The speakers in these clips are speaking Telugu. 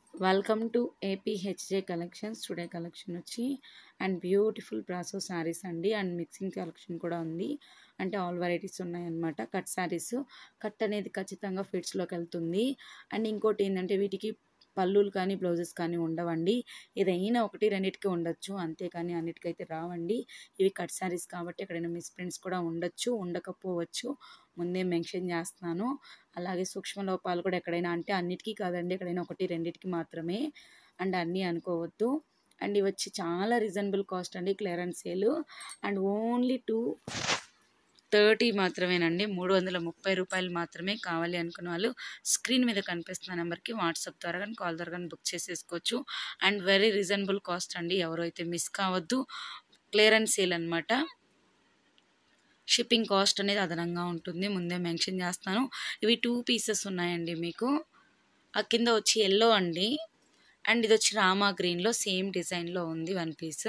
welcome to APHJ collections today collection వచ్చి అండ్ బ్యూటిఫుల్ బ్రాసో శారీస్ అండి అండ్ మిక్సింగ్ కలెక్షన్ కూడా ఉంది అంటే ఆల్ వెరైటీస్ ఉన్నాయన్నమాట కట్ శారీస్ కట్ అనేది ఖచ్చితంగా ఫిట్స్లోకి వెళ్తుంది అండ్ ఇంకోటి ఏంటంటే వీటికి పళ్ళులు కానీ బ్లౌజెస్ కానీ ఉండవండి ఏదైనా ఒకటి రెండింటికి ఉండొచ్చు అంతేకాని అన్నిటికైతే రావండి ఇవి కట్ శారీస్ కాబట్టి ఎక్కడైనా మిస్ ప్రింట్స్ కూడా ఉండొచ్చు ఉండకపోవచ్చు ముందే మెన్షన్ చేస్తున్నాను అలాగే సూక్ష్మ లోపాలు కూడా ఎక్కడైనా అంటే అన్నిటికీ కాదండి ఎక్కడైనా ఒకటి రెండింటికి మాత్రమే అండ్ అన్నీ అనుకోవద్దు అండ్ ఇవి వచ్చి చాలా రీజనబుల్ కాస్ట్ అండి clearance sale and only two thirty మాత్రమేనండి మూడు వందల ముప్పై రూపాయలు మాత్రమే కావాలి అనుకున్న వాళ్ళు స్క్రీన్ మీద కనిపిస్తున్న నెంబర్కి వాట్సాప్ ద్వారా కానీ కాల్ ద్వారా కానీ బుక్ చేసేసుకోవచ్చు అండ్ వెరీ రీజనబుల్ కాస్ట్ అండి ఎవరైతే మిస్ కావద్దు క్లియరెన్స్ సేల్ అనమాట షిప్పింగ్ కాస్ట్ అనేది అదనంగా ఉంటుంది ముందే మెన్షన్ చేస్తాను ఇవి టూ పీసెస్ ఉన్నాయండి మీకు ఆ కింద వచ్చి ఎల్లో అండి అండ్ ఇది వచ్చి రామా గ్రీన్లో సేమ్ డిజైన్లో ఉంది వన్ పీస్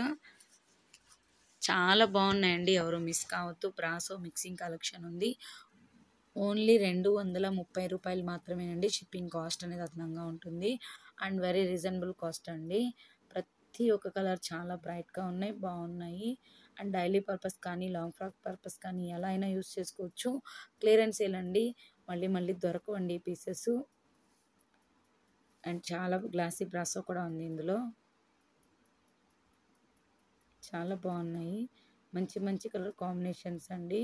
చాలా బాగున్నాయండి ఎవరు మిస్ కావద్దు బ్రాసో మిక్సింగ్ కలెక్షన్ ఉంది ఓన్లీ రెండు వందల ముప్పై రూపాయలు మాత్రమేనండి షిప్పింగ్ కాస్ట్ అనేది అదనంగా ఉంటుంది అండ్ వెరీ రీజనబుల్ కాస్ట్ అండి ప్రతి ఒక్క కలర్ చాలా బ్రైట్గా ఉన్నాయి బాగున్నాయి అండ్ డైలీ పర్పస్ కానీ లాంగ్ ఫ్రాక్ పర్పస్ కానీ ఎలా అయినా యూస్ చేసుకోవచ్చు క్లియరెన్స్ సేల్ అండి మళ్ళీ మళ్ళీ దొరకవండి పీసెస్ అండ్ చాలా గ్లాసీ బ్రాసో కూడా ఉంది ఇందులో చాలా బాగున్నాయి మంచి మంచి కలర్ కాంబినేషన్స్ అండి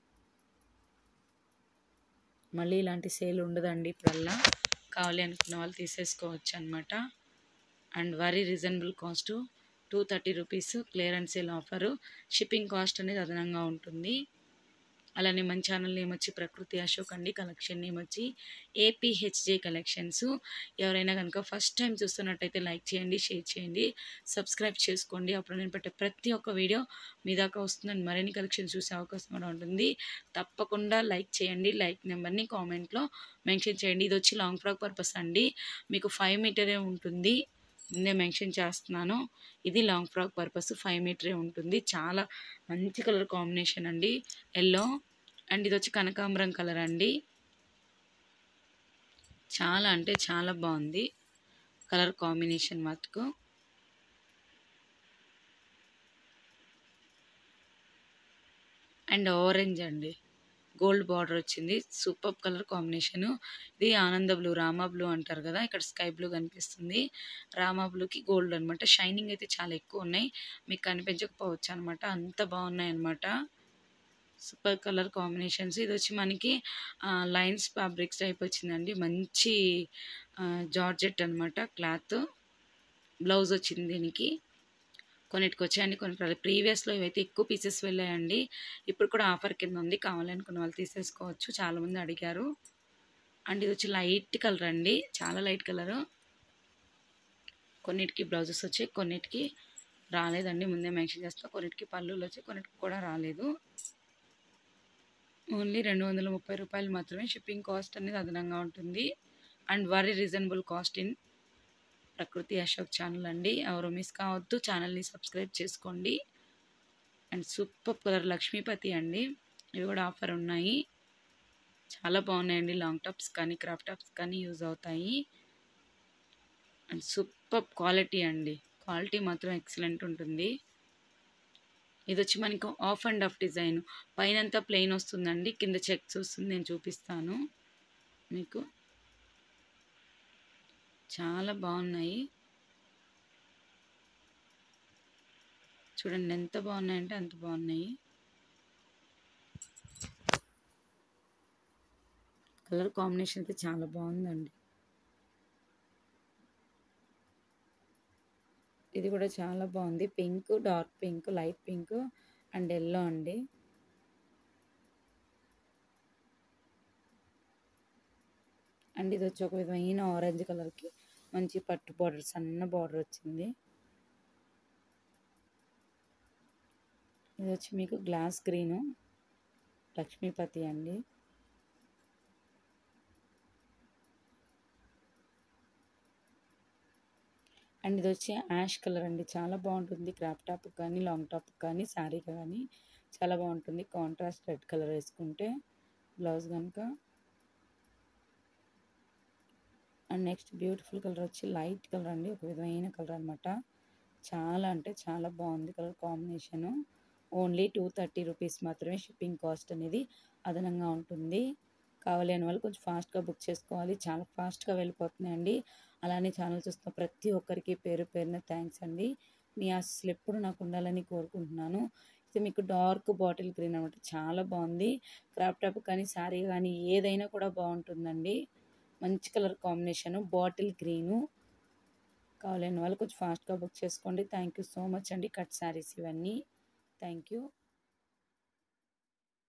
మళ్ళీ ఇలాంటి సేల్ ఉండదండి ఇప్పుడల్లా కావాలి అనుకున్న వాళ్ళు తీసేసుకోవచ్చు అనమాట and very reasonable cost two thirty rupees clearance sale offer shipping cost అనేది అదనంగా ఉంటుంది అలానే మన ఛానల్ నేమ్ వచ్చి ప్రకృతి అశోక్ అండి కలెక్షన్ నేమ్ వచ్చి ఏపీహెచ్జే కలెక్షన్స్ ఎవరైనా కనుక ఫస్ట్ టైం చూస్తున్నట్టయితే లైక్ చేయండి షేర్ చేయండి సబ్స్క్రైబ్ చేసుకోండి అప్పుడు నేను పెట్టే ప్రతి ఒక్క వీడియో మీ దాకా వస్తుందని మరిన్ని కలెక్షన్ చూసే అవకాశం కూడా ఉంటుంది తప్పకుండా లైక్ చేయండి లైక్ నెంబర్ని కామెంట్లో మెన్షన్ చేయండి ఇది వచ్చి లాంగ్ ఫ్రాక్ పర్పస్ అండి మీకు ఫైవ్ మీటరే ఉంటుంది ముందే మెన్షన్ చేస్తున్నాను ఇది లాంగ్ ఫ్రాక్ పర్పస్ ఫైవ్ మీటరే ఉంటుంది చాలా మంచి కలర్ కాంబినేషన్ అండి ఎల్లో అండ్ ఇది వచ్చి కనకాంబరం కలర్ అండి చాలా అంటే చాలా బాగుంది కలర్ కాంబినేషన్ మటుకు అండ్ ఆరెంజ్ అండి గోల్డ్ బార్డర్ వచ్చింది సూపర్ కలర్ కాంబినేషన్ ఇది ఆనంద బ్లూ రామా బ్లూ అంటారు కదా ఇక్కడ స్కై బ్లూ కనిపిస్తుంది రామా బ్లూకి గోల్డ్ అనమాట షైనింగ్ అయితే చాలా ఎక్కువ ఉన్నాయి మీకు కనిపించకపోవచ్చు అనమాట అంత బాగున్నాయి అనమాట సూపర్ కలర్ కాంబినేషన్స్ ఇది వచ్చి మనకి లైన్స్ ఫ్యాబ్రిక్స్ టైప్ వచ్చిందండి మంచి జార్జెట్ అనమాట క్లాత్ బ్లౌజ్ వచ్చింది దీనికి కొన్నిటికి వచ్చాయండి కొన్ని ప్రీవియస్లో ఇవైతే ఎక్కువ పీసెస్ వెళ్ళాయండి ఇప్పుడు కూడా ఆఫర్ కింద ఉంది కావాలనుకున్న వాళ్ళు తీసేసుకోవచ్చు చాలామంది అడిగారు అండ్ ఇది వచ్చి లైట్ కలర్ అండి చాలా లైట్ కలరు కొన్నిటికి బ్లౌజెస్ వచ్చాయి కొన్నిటికి రాలేదండి ముందే మెన్షన్ చేస్తా కొన్నిటికి పళ్ళులు వచ్చాయి కొన్నిటికి కూడా రాలేదు ఓన్లీ రెండు వందల ముప్పై రూపాయలు మాత్రమే షిప్పింగ్ కాస్ట్ అనేది అదనంగా ఉంటుంది and very reasonable cost in Prakruti Ashok channel అండి ఎవరు మిస్ కావద్దు ఛానల్ని సబ్స్క్రైబ్ చేసుకోండి అండ్ సూపర్ కలర్ లక్ష్మీపతి అండి ఇవి కూడా ఆఫర్ ఉన్నాయి చాలా బాగున్నాయండి లాంగ్ టాప్స్ కానీ క్రాప్ టాప్స్ కానీ యూజ్ అవుతాయి అండ్ సూపర్ క్వాలిటీ అండి క్వాలిటీ మాత్రం ఎక్సలెంట్ ఉంటుంది ఇది వచ్చి మనకు ఆఫ్ అండ్ ఆఫ్ డిజైన్ పైనంతా ప్లెయిన్ వస్తుందండి కింద చెక్స్ వస్తుంది నేను చూపిస్తాను మీకు చాలా బాగున్నాయి చూడండి ఎంత బాగున్నాయంటే అంత బాగున్నాయి కలర్ కాంబినేషన్ అయితే చాలా బాగుందండి ఇది కూడా చాలా బాగుంది pink dark pink light pink and yellow అండి అండ్ ఇది వచ్చి ఒక విధమైన ఆరెంజ్ కలర్కి మంచి పట్టు బార్డర్ సన్న బార్డర్ వచ్చింది ఇది వచ్చి మీకు గ్లాస్ గ్రీను లక్ష్మీపతి అండి అండ్ ఇది వచ్చి యాష్ కలర్ అండి చాలా బాగుంటుంది క్రాప్ టాప్ కానీ లాంగ్ టాప్ కానీ శారీ కానీ చాలా బాగుంటుంది కాంట్రాస్ట్ రెడ్ కలర్ వేసుకుంటే బ్లౌజ్ కనుక అండ్ నెక్స్ట్ బ్యూటిఫుల్ కలర్ వచ్చి లైట్ కలర్ అండి ఒక విధమైన కలర్ అనమాట చాలా అంటే చాలా బాగుంది colour combination only two thirty rupees మాత్రమే షిప్పింగ్ కాస్ట్ అనేది అదనంగా ఉంటుంది కావాలి అని వాళ్ళు కొంచెం ఫాస్ట్గా బుక్ చేసుకోవాలి చాలా ఫాస్ట్గా వెళ్ళిపోతున్నాయండి అలానే ఛానల్ చూస్తున్న ప్రతి ఒక్కరికి పేరు పేరున థ్యాంక్స్ అండి మీ అసలు ఎప్పుడు నాకు ఉండాలని కోరుకుంటున్నాను ఇది మీకు డార్క్ బాటిల్ గ్రీన్ అనమాట చాలా బాగుంది క్రాప్ టాప్ కానీ శారీ కానీ ఏదైనా కూడా బాగుంటుందండి మంచి కలర్ కాంబినేషన్ బాటిల్ గ్రీను కావాలని వాళ్ళు కొంచెం ఫాస్ట్గా బుక్ చేసుకోండి థ్యాంక్ యూ సో మచ్ అండి కట్ శారీస్ ఇవన్నీ థ్యాంక్ యూ